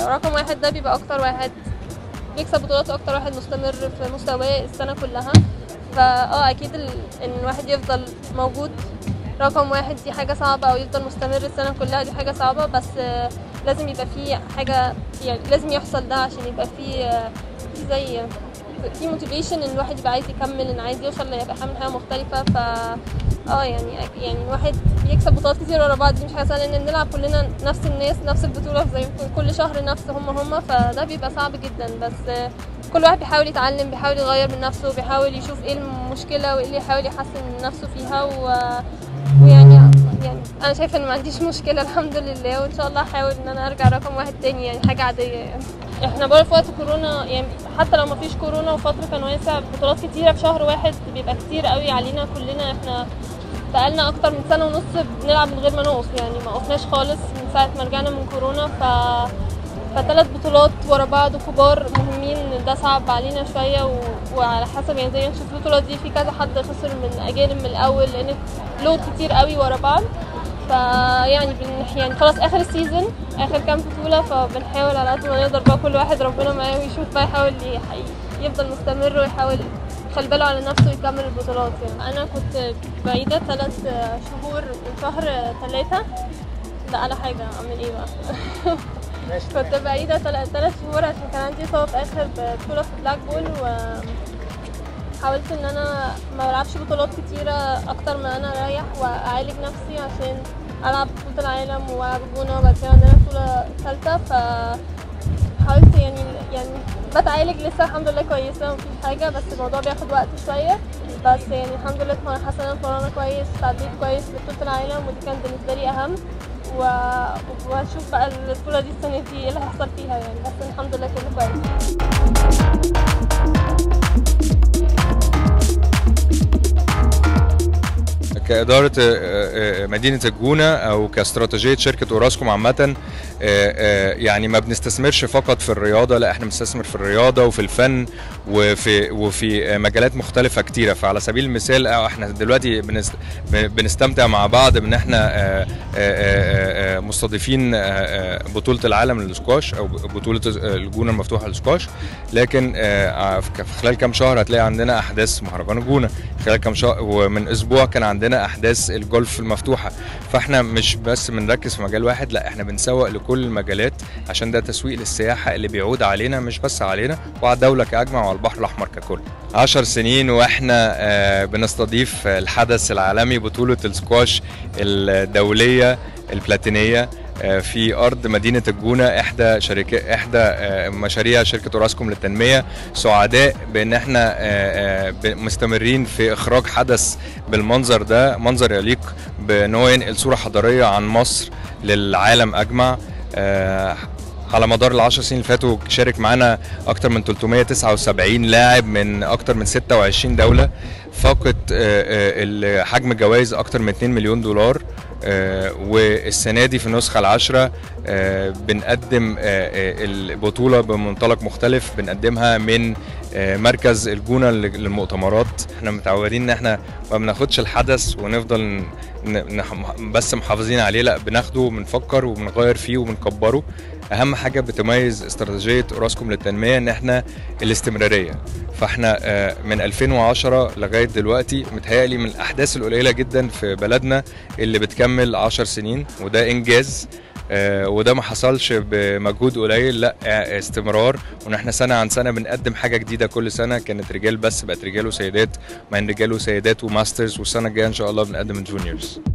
رقم واحد ده بيبقى اكتر واحد بيكسب بطولات اكتر واحد مستمر في مستواه السنه كلها فاه اكيد ال... ان الواحد يفضل موجود رقم واحد دي حاجه صعبه او يفضل مستمر السنه كلها دي حاجه صعبه بس آه، لازم يبقى في حاجه يعني لازم يحصل ده عشان يبقى في آه، في زي في موتيفيشن ان الواحد يبقى عايز يكمل ان عايز يوصل يبقى يعمل حاجه مختلفه ف اه يعني يعني الواحد يكسب بطولات كتير ورا بعض دي مش حاجه سهله لان بنلعب كلنا نفس الناس نفس البطوله زي كل شهر نفس هم هم فده بيبقى صعب جدا بس آه، كل واحد بيحاول يتعلم بيحاول يغير من نفسه بيحاول يشوف ايه المشكله وايه اللي يحاول يحسن من نفسه فيها و... ويعني يعني انا شايفه ان ما عنديش مشكله الحمد لله وان شاء الله هحاول ان انا ارجع رقم واحد تاني يعني حاجه عاديه يعني احنا برضه في وقت كورونا يعني حتى لو ما فيش كورونا وفتره كان واسع بطولات كتيره في شهر واحد بيبقى كتير قوي علينا كلنا احنا بقالنا اكتر من سنه ونص بنلعب من غير ما نقف يعني ما وقفناش خالص من ساعه ما رجعنا من كورونا ف فثلاث بطولات ورا بعض كبار مهمين ده صعب علينا شويه و... وعلى حسب يعني زي ما نشوف البطولات دي في كذا حد خسر من اجانب من الاول لان لود كتير قوي ورا بعض فيعني بن... يعني خلاص اخر السيزون اخر كام بطوله فبنحاول على قد ما نقدر بقى كل واحد ربنا معاه ويشوف بقى يحاول ي... يفضل مستمر ويحاول يخلي باله على نفسه ويكمل البطولات يعني انا كنت بعيده ثلاث شهور من شهر ثلاثة لا على حاجه اعمل ايه بقى كنت بعيدة ثلاث شهور عشان كان عندي إصابة في آخر بطولة في بلاك بول و حاولت إن أنا ما بلعبش بطولات كتيرة أكتر ما أنا أريح وأعالج نفسي عشان ألعب بطولة العالم وألعب الجونة وبعد كده عندنا بطولة ثالثة ف حاولت يعني يعني بتعالج لسه الحمد لله كويسة مفيش حاجة بس الموضوع بياخد وقت شوية بس يعني الحمد لله اتمرن حاسة إن أنا اتمرنت كويس تعديت كويس في بطولة العالم ودي كانت بالنسبة لي أهم و... واشوف بقى البطوله دي السنه دي ايه اللي هيحصل فيها يعني بس الحمد لله كله كويس كإدارة مدينة الجونة أو كاستراتيجية شركة أوراسكوم عامة يعني ما بنستثمرش فقط في الرياضة لا احنا بنستثمر في الرياضة وفي الفن وفي وفي مجالات مختلفة كتيرة فعلى سبيل المثال احنا دلوقتي بنستمتع مع بعض بان احنا مستضيفين بطولة العالم للسكواش أو بطولة الجونة المفتوحة للسكواش لكن في خلال كام شهر هتلاقي عندنا أحداث مهرجان الجونة خلال كام شهر ومن أسبوع كان عندنا احداث الجولف المفتوحه فاحنا مش بس بنركز في مجال واحد لا احنا بنسوق لكل المجالات عشان ده تسويق للسياحه اللي بيعود علينا مش بس علينا وعلى الدوله كاجمع وعلى البحر الاحمر ككل عشر سنين واحنا آه بنستضيف الحدث العالمي بطوله السكواش الدوليه البلاتينيه في ارض مدينه الجونه احدى شركات احدى مشاريع شركه اوراسكوم للتنميه سعداء بان احنا مستمرين في اخراج حدث بالمنظر ده منظر يليق بان هو ينقل صوره حضاريه عن مصر للعالم اجمع على مدار العشر سنين اللي فاتوا شارك معانا اكتر من 379 لاعب من اكتر من 26 دوله فاقت حجم الجوائز اكتر من 2 مليون دولار آه والسنه دي في النسخه العاشره آه بنقدم آه البطوله بمنطلق مختلف بنقدمها من مركز الجونه للمؤتمرات احنا متعودين ان احنا ما بناخدش الحدث ونفضل بس محافظين عليه لا بناخده وبنفكر وبنغير فيه وبنكبره اهم حاجه بتميز استراتيجيه اوراسكوم للتنميه ان احنا الاستمراريه فاحنا من 2010 لغايه دلوقتي متهيألي من الاحداث القليله جدا في بلدنا اللي بتكمل 10 سنين وده انجاز آه وده ما حصلش بمجهود قليل لا استمرار وان احنا سنه عن سنه بنقدم حاجه جديده كل سنه كانت رجال بس بقت رجال وسيدات من رجال وسيدات وماسترز والسنه الجايه ان شاء الله بنقدم الجونيورز